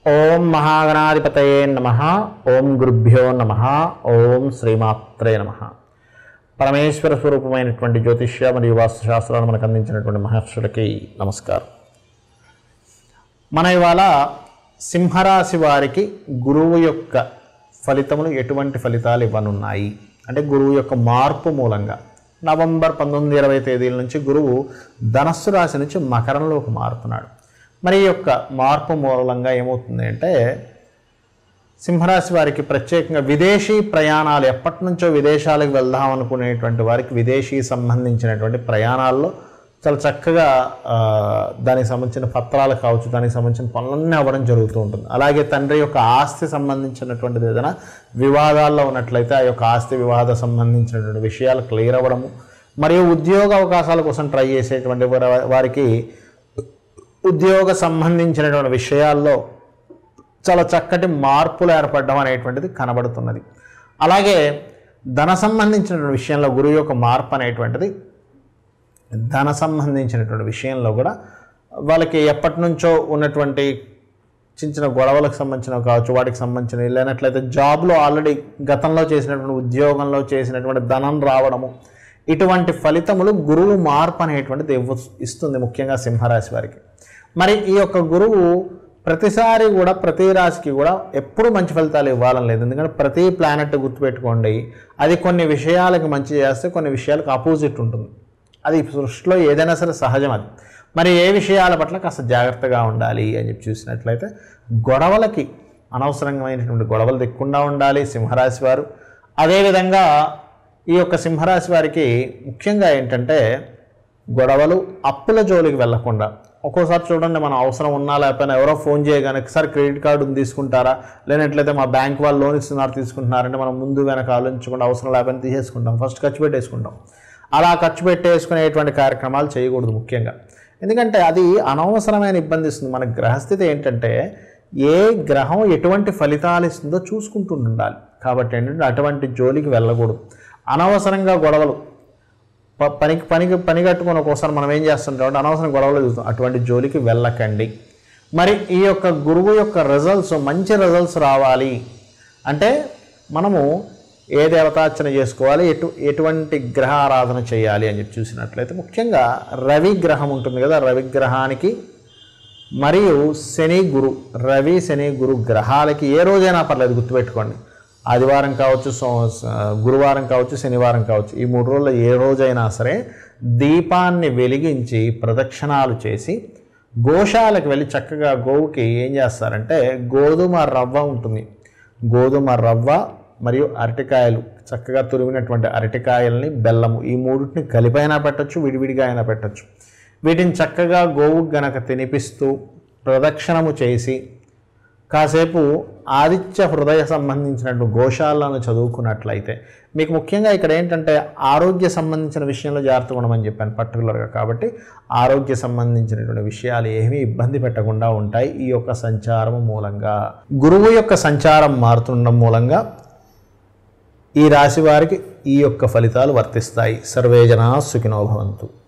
ఓం మహాగణాధిపతయే నమ ఓం గురుభ్యో నమ ఓం శ్రీమాత్రే నమ పరమేశ్వర స్వరూపమైనటువంటి జ్యోతిష్య మరియు వాస్తుశాస్త్రాలను మనకు అందించినటువంటి మహర్షులకి నమస్కారం మన ఇవాళ సింహరాశి వారికి గురువు యొక్క ఫలితములు ఎటువంటి ఫలితాలు ఇవ్వనున్నాయి అంటే గురువు యొక్క మార్పు మూలంగా నవంబర్ పంతొమ్మిది ఇరవై తేదీల నుంచి గురువు ధనస్సు రాశి నుంచి మకరంలోకి మారుతున్నాడు మరి ఈ యొక్క మార్పు మూలంగా ఏమవుతుంది అంటే సింహరాశి వారికి ప్రత్యేకంగా విదేశీ ప్రయాణాలు ఎప్పటి నుంచో విదేశాలకు వెళ్దాం అనుకునేటువంటి వారికి విదేశీ సంబంధించినటువంటి ప్రయాణాల్లో చాలా చక్కగా ఆ, దానికి సంబంధించిన పత్రాలు కావచ్చు దానికి సంబంధించిన పనులన్నీ అవ్వడం జరుగుతూ ఉంటుంది అలాగే తండ్రి యొక్క ఆస్తి సంబంధించినటువంటిది ఏదైనా వివాదాల్లో ఉన్నట్లయితే ఆ యొక్క ఆస్తి వివాద సంబంధించినటువంటి విషయాలు క్లియర్ అవ్వడము మరియు ఉద్యోగ అవకాశాల కోసం ట్రై చేసేటువంటి వారి- వారికి ఉద్యోగ సంబంధించినటువంటి విషయాల్లో చాలా చక్కటి మార్పులు ఏర్పడడం అనేటువంటిది కనబడుతున్నది అలాగే ధన సంబంధించిన విషయంలో గురువు యొక్క మార్పు అనేటువంటిది ధన సంబంధించినటువంటి విషయంలో కూడా వాళ్ళకి ఎప్పటి నుంచో ఉన్నటువంటి చిన్న చిన్న గొడవలకు సంబంధించినవి కావచ్చు వాటికి సంబంధించినవి లేనట్లయితే జాబ్లో ఆల్రెడీ గతంలో చేసినటువంటి ఉద్యోగంలో చేసినటువంటి ధనం రావడము ఇటువంటి ఫలితములు గురువు మార్పు అనేటువంటిది ఇవ్వ ఇస్తుంది ముఖ్యంగా సింహరాశి వారికి మరి ఈ యొక్క గురువు ప్రతిసారి కూడా ప్రతి రాశికి కూడా ఎప్పుడు మంచి ఫలితాలు ఇవ్వాలని లేదు ఎందుకంటే ప్రతి ప్లానెట్ గుర్తుపెట్టుకోండి అది కొన్ని విషయాలకు మంచి చేస్తే కొన్ని విషయాలకు ఆపోజిట్ ఉంటుంది అది సృష్టిలో ఏదైనా సరే సహజం అది మరి ఏ విషయాల పట్ల కాస్త జాగ్రత్తగా ఉండాలి అని చెప్పి చూసినట్లయితే గొడవలకి అనవసరమైనటువంటి గొడవలు దిక్కుండా ఉండాలి సింహరాశి వారు అదేవిధంగా ఈ యొక్క సింహరాశి వారికి ముఖ్యంగా ఏంటంటే గొడవలు అప్పుల జోలికి వెళ్లకుండా ఒక్కోసారి చూడండి మనం అవసరం ఉన్నా లేకపోయినా ఎవరో ఫోన్ చేయగానే సార్ క్రెడిట్ కార్డు ఉంది తీసుకుంటారా లేనట్లయితే మా బ్యాంక్ వాళ్ళు లోన్ ఇస్తున్నారు తీసుకుంటున్నారంటే మనం ముందు వెనక ఆలోచించకుండా అవసరం లేకపోయినా తీసేసుకుంటాం ఫస్ట్ ఖర్చు పెట్టేసుకుంటాం అలా ఖర్చు పెట్టేసుకునేటువంటి కార్యక్రమాలు చేయకూడదు ముఖ్యంగా ఎందుకంటే అది అనవసరమైన ఇబ్బంది ఇస్తుంది మన గ్రహస్థితి ఏంటంటే ఏ గ్రహం ఎటువంటి ఫలితాలు ఇస్తుందో చూసుకుంటూ ఉండాలి కాబట్టి ఏంటంటే అటువంటి జోలికి వెళ్ళకూడదు అనవసరంగా గొడవలు ప- పనికి పనికి పని కట్టుకొని ఒక్కోసారి మనం ఏం చేస్తుంటాం అంటే అనవసరం గొడవలు చూస్తాం అటువంటి జోలికి వెళ్ళకండి మరి ఈ యొక్క గురువు యొక్క రిజల్ట్స్ మంచి రిజల్ట్స్ రావాలి అంటే మనము ఏ దేవతార్చన చేసుకోవాలి ఎటు ఎటువంటి గ్రహ ఆరాధన చేయాలి అని చెప్పి చూసినట్లయితే ముఖ్యంగా రవి గ్రహం ఉంటుంది కదా రవి గ్రహానికి మరియు శని గురు రవి శని గురు గ్రహాలకి ఏ రోజైనా పర్లేదు గుర్తుపెట్టుకోండి ఆదివారం కావచ్చు సో స- గురువారం కావచ్చు శనివారం కావచ్చు ఈ మూడు రోజుల్లో ఏ రోజైనా సరే దీపాన్ని వెలిగించి ప్రదక్షిణాలు చేసి గోశాలకు వెళ్ళి చక్కగా గోవుకి ఏం చేస్తారంటే గోధుమ రవ్వ ఉంటుంది గోధుమ రవ్వ మరియు అరటికాయలు చక్కగా తురిమినటువంటి అరటికాయల్ని బెల్లము ఈ మూడింటిని కలిపైనా పెట్టచ్చు విడివిడిగా అయినా పెట్టచ్చు వీటిని చక్కగా గోవుకు గనక తినిపిస్తూ ప్రదక్షిణము చేసి కాసేపు ఆదిత్య హృదయ సంబంధించినటువంటి గోశాలను చదువుకున్నట్లయితే మీకు ముఖ్యంగా ఇక్కడ ఏంటంటే ఆరోగ్య సంబంధించిన విషయంలో జాగ్రత్తగా ఉండమని చెప్పాను పర్టికులర్గా కాబట్టి ఆరోగ్య సంబంధించినటువంటి విషయాలు ఏమీ ఇబ్బంది పెట్టకుండా ఉంటాయి ఈ యొక్క సంచారం మూలంగా గురువు యొక్క సంచారం మారుతుండడం మూలంగా ఈ రాశి వారికి ఈ యొక్క ఫలితాలు వర్తిస్తాయి సర్వే జనా సుఖినో భవంతు